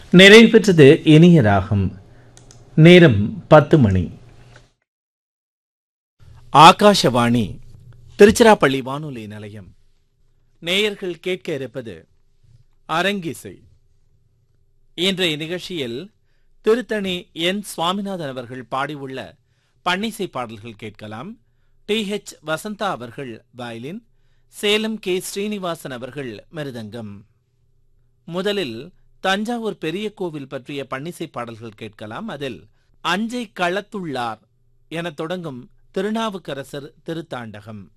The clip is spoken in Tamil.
நிறைவு பெற்றது இனிய ராகம் நேரம் பத்து மணி ஆகாஷவாணி திருச்சிராப்பள்ளி வானொலி நிலையம் நேயர்கள் கேட்க இருப்பது அரங்கிசை இன்றைய நிகழ்ச்சியில் திருத்தணி என் சுவாமிநாதன் அவர்கள் பாடியுள்ள பன்னிசை பாடல்கள் கேட்கலாம் டி ஹெச் வசந்தா அவர்கள் வயலின் சேலம் கே ஸ்ரீனிவாசன் அவர்கள் மிருதங்கம் முதலில் தஞ்சாவூர் பெரிய கோவில் பற்றிய பன்னிசை பாடல்கள் கேட்கலாம் அதில் அஞ்சை களத்துள்ளார் என தொடங்கும் திருநாவுக்கரசர் திருத்தாண்டகம்